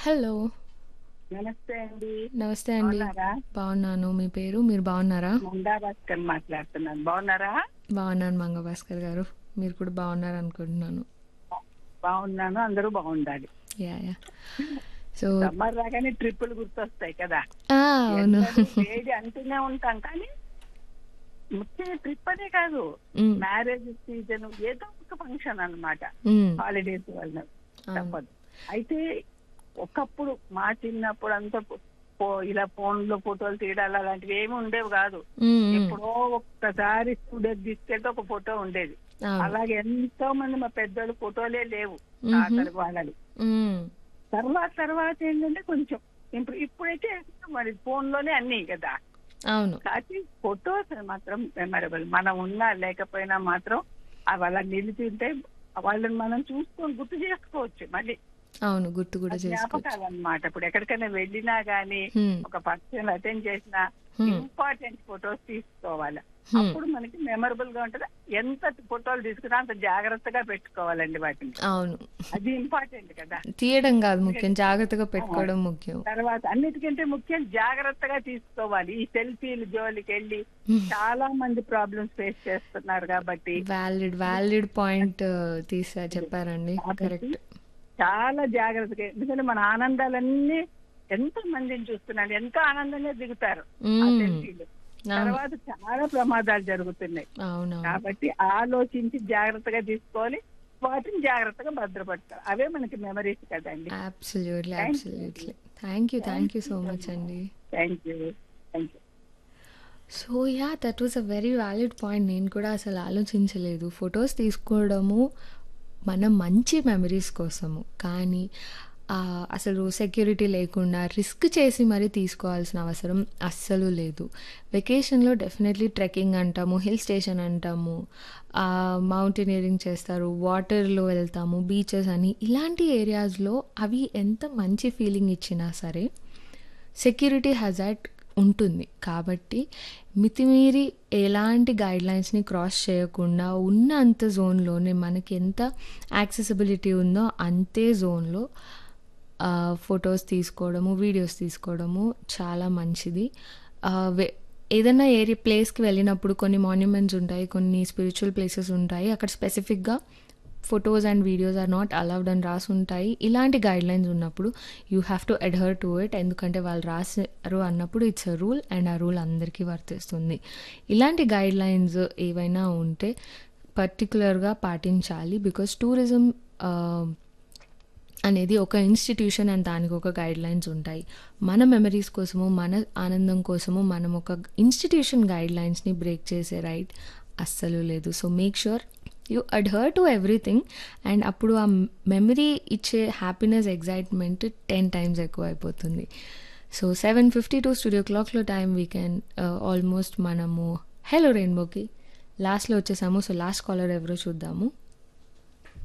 Hello నమస్తే అండి నమస్తే అండి బాగున్నారా బాగున్నాను మీ పేరు మీరు బాగున్నారా మందా భాస్కర్ మాట్లాడుతున్నాను బాగున్నారా బాగున్నాను మంగ భాస్కర్ గారు మీరు కూడా బాగున్నారు అనుకుంటున్నాను బాగున్నాను అందరూ బాగుండాలి యా యా సో సమ్మర్ రాగానే ట్రిప్పులు గుర్తొస్తాయి కదా ఆ, అవును ఎండలు, వేడి అంటూనే ఉంటాం కానీ ముఖ్యంగా ట్రిప్ అనే కాదు మ్, మ్యారేజ్ సీజన్ ఏదో ఒక ఫంక్షన్ అన్నమాట మ్, హాలిడేస్ వల్ల అవును. తప్పదు అయితే ఒకప్పుడు మా చిన్నప్పుడు అంతా ఫో- ఫో- ఇలా ఫోన్ లో ఫోటోలు తీయడాలు అలాంటివి ఏమి ఉండేవి కాదు మ్, మ్, ఎప్పుడో ఒక్కసారి స్టూడియో తీసుకెళ్తే ఒక ఫోటో ఉండేది అవును అలాగే ఎంతో మంది మా పెద్దలు ఫోటోలే లేవు మ్మ్. తాతలు వాళ్ళని మ్, తర్వాత తర్వాత ఏంటంటే కొంచెం ఇప్పుడు ఇప్పుడైతే మరి ఫోన్ లోనే అన్ని కదా అవును కాబట్టి ఫొటోస్ మాత్రం మెమరబుల్ మనం ఉన్నా లేకపోయినా మాత్రం అవి అలా నిలిచింటే వాళ్ళని మనం చూసుకొని గుర్తు చేసుకోవచ్చు మళ్ళీ అవును గుర్తు కూడా చేసుకోవచ్చు జ్ఞాపకాలు అన్నమాట ఇప్పుడు ఎక్కడికైనా వెళ్ళినా గానీ హ్మ్, ఒక ఫంక్షన్ అటెండ్ చేసినా హ్మ్, ఇంపార్టెంట్ ఫొటోస్ తీసుకోవాలి హ్మ్. అప్పుడు మనకి మెమరబుల్ గా ఉంటది ఎంత ఫోటోలు తీసుకున్నా అంత జాగ్రత్తగా పెట్టుకోవాలండి వాటిని అవును అది ఇంపార్టెంట్ కదా తీయడం కాదు ముఖ్యం జాగ్రత్తగా పెట్టుకోవడం ముఖ్యం తర్వాత అన్నిటికంటే ముఖ్యం జాగ్రత్తగా తీసుకోవాలి ఈ సెల్ఫీలు జోలికి వెళ్ళి చాలా మంది ప్రాబ్లమ్స్ ఫేస్ చేస్తున్నారు కాబట్టి వ్యాలిడ్ వ్యాలిడ్ పాయింట్ తీసా చెప్పారండి కరెక్ట్ చాలా జాగ్రత్తగా ఎందుకంటే మన ఆనందాలన్నీ ఎంతో మందిని చూస్తున్నాడు ఎంతో ఆనందంగా దిగుతారు ఆ సెల్ఫీలు తర్వాత చాలా ప్రమాదాలు జరుగుతున్నాయి అవును కాబట్టి ఆలోచించి జాగ్రత్తగా తీసుకోవాలి వాటిని జాగ్రత్తగా భద్రపడతారు అవే మనకి మెమరీస్ కదండి absolutely Thank you. Absolutely thank you thank you so much అండి thank you thank you so yeah that was a very valid point నేను కూడా అసలు ఆలోచించలేదు ఫొటోస్ తీసుకోవడము మన మంచి మెమరీస్ కోసము కానీ ఆ, అసలు సెక్యూరిటీ లేకుండా రిస్క్ చేసి మరీ తీసుకోవాల్సిన అవసరం అస్సలు లేదు వెకేషన్లో డెఫినెట్లీ ట్రెక్కింగ్ అంటాము హిల్ స్టేషన్ అంటాము మౌంటైనీరింగ్ చేస్తారు వాటర్లో వెళ్తాము బీచెస్ అని ఇలాంటి ఏరియాస్లో అవి ఎంత మంచి ఫీలింగ్ ఇచ్చినా సరే సెక్యూరిటీ హజార్డ్ ఉంటుంది కాబట్టి మితిమీరి ఎలాంటి గైడ్లైన్స్ని క్రాస్ చేయకుండా ఉన్న అంత జోన్లోనే మనకి ఎంత యాక్సెసిబిలిటీ ఉందో అంతే జోన్లో ఫొటోస్ తీసుకోవడము వీడియోస్ తీసుకోవడము చాలా మంచిది ఆ, వె- ఏదైనా ఏరియా ప్లేస్కి వెళ్ళినప్పుడు కొన్ని మాన్యుమెంట్స్ ఉంటాయి కొన్ని స్పిరిచువల్ ప్లేసెస్ ఉంటాయి అక్కడ స్పెసిఫిక్గా photos and videos are not allowed అని రాసి ఉంటాయి ఇలాంటి గైడ్ లైన్స్ ఉన్నప్పుడు you have to adhere to it ఎందుకంటే వాళ్ళు రాసారు అన్నప్పుడు ఇట్స్ అ రూల్ అండ్ ఆ రూల్ అందరికీ వర్తిస్తుంది ఇలాంటి గైడ్ లైన్స్ ఏవైనా ఉంటే పర్టికులర్గా పాటించాలి బికాస్ టూరిజం అనేది ఒక ఇన్స్టిట్యూషన్ అండ్ దానికి ఒక గైడ్ లైన్స్ ఉంటాయి మన మెమరీస్ కోసము మన ఆనందం కోసము మనం ఒక ఇన్స్టిట్యూషన్ గైడ్ లైన్స్ని బ్రేక్ చేసే రైట్ అస్సలు లేదు so make sure you adhere to everything and అప్పుడు ఆ మెమరీ ఇచ్చే హ్యాపీనెస్ ఎగ్జైట్మెంట్ టెన్ టైమ్స్ ఎక్కువ అయిపోతుంది so seven fifty two studio క్లాక్లో టైం వీ కెన్ ఆల్మోస్ట్ మనము హలో రెయిన్బోకి లాస్ట్లో వచ్చేసాము సో లాస్ట్ కాలర్ ఎవరో చూద్దాము